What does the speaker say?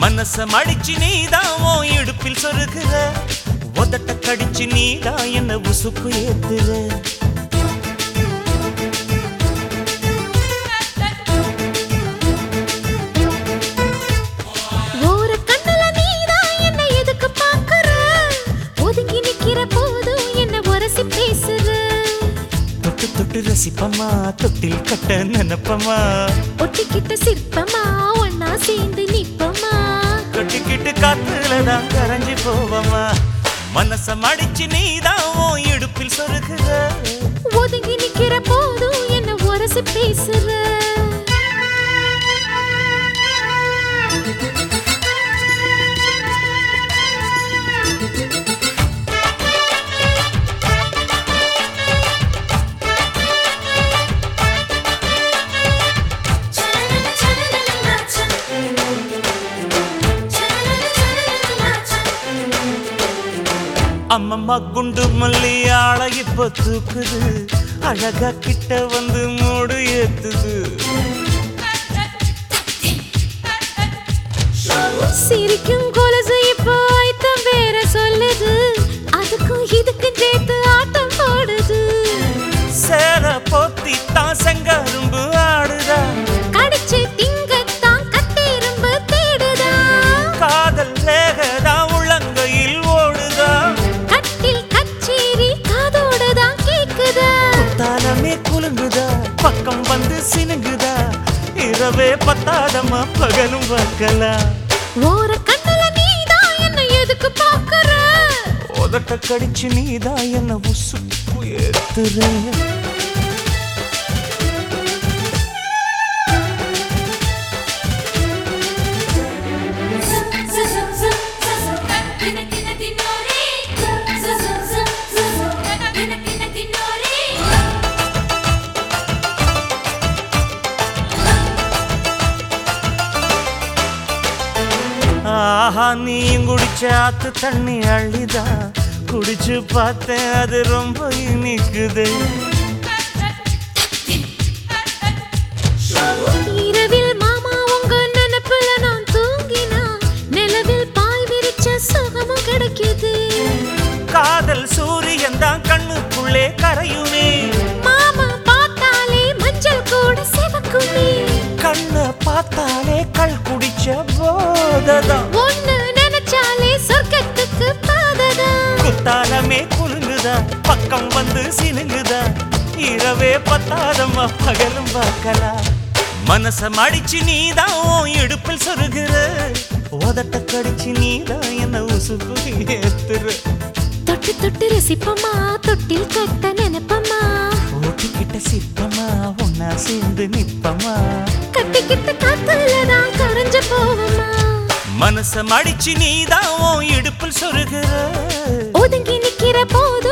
மனச மடிச்சு நீதான் உன் இடுப்பில் சொருகுற உதட்ட கடிச்சு நீதான் என்ன உசுப்பு ஏத்துற ஒரு கண்ணுல நீதான் என்ன எதுக்கு பாக்குற ஒதுங்கி நிக்கிற போதும் என்ன உரசி பேசுற தொட்டு தொட்டு ரசிப்பமா தொட்டில் கட்ட நினைப்பமா ஒட்டிக்கிட்ட சிற்பமா ஒன்னா சேர்ந்து நிப்பமா கட்டிக்கிட்டு காத்துல தான் கரைஞ்சு போவமா மனச மடிச்சு நீதான் உன் இடுப்பில் சொருகுற ஒதுங்கி நிக்கிற போதும் என்ன உரசி பேசுற அம்மம்மா குண்டு மல்லி ஆளை இப்ப தூக்குது அழகா கிட்ட வந்து மூடு ஏத்துது சிரிக்கும் கொலசு இப்போ ஐட்டம் வேற சொல்லுது அதுக்கும் இதுக்கும் சேர்த்து ஆட்டம் போடுது சேர போத்தி தான் செங்கரும்பு ஆடுதா கடிச்சு திங்கத்தான் கட்டெரும்பு தேடுதா காதல் லேகதா உள்ளங்கையில் ஓடுதா கட்டில் கச்சேரி காதோடுதான் கேக்குதா தாளமே குலுங்குதா பக்கம் வந்து சினுங்குதா இரவே பத்தாதமா பகலும் பார்க்கலாம் ஓர கண்ணுல நீதான் என்ன எதுக்கு பாக்குற உதட்ட கடிச்சு நீதான் என்ன உசுப்பு ஏத்துற ஆஹா நீயும் குடிச்ச ஆத்து தண்ணி அள்ளிதா குடிச்சு பார்த்தேன் அது ரொம்ப இனிக்குது இரவில் மாமா உங்க நினைப்புல நான் தூங்கினா நிலவில் பாய் விரிச்ச சுகமும் கிடைக்குது காதல் சூரியன் தான் கண்ணுக்குள்ளே கரையுமே மாமா பார்த்தாலே மஞ்சள் கூட சிவக்குமே கண்ணை பார்த்தாலே கள் குடிச்ச போததான் ஒண்ணு நினைச்சாலே சொர்க்கத்துக்கு பாததா குத்தாலமே குலுங்குதா பக்கம் வந்து சினுங்குதா இரவே பத்தாதம்மா பகலும் பார்க்கலாம் மனச மடிச்சு நீதான் உன் இடுப்பில் சொருகிற உதட்ட கடிச்சு நீதான் என்ன உசுப்பு ஏத்துற தொட்டு தொட்டு ரசிப்பமா தொட்டில் கட்ட நினைப்பமா ஓட்டிக்கிட்ட சிற்பமா ஒன்னா சேர்ந்து நிப்பமா கட்டிக்கிட்ட காத்துலதான் கரைஞ்சு போவமா மனச மடிச்சு நீதான் உன் இடுப்பில் சொருகிற ஒதுங்கி நிக்கிற போது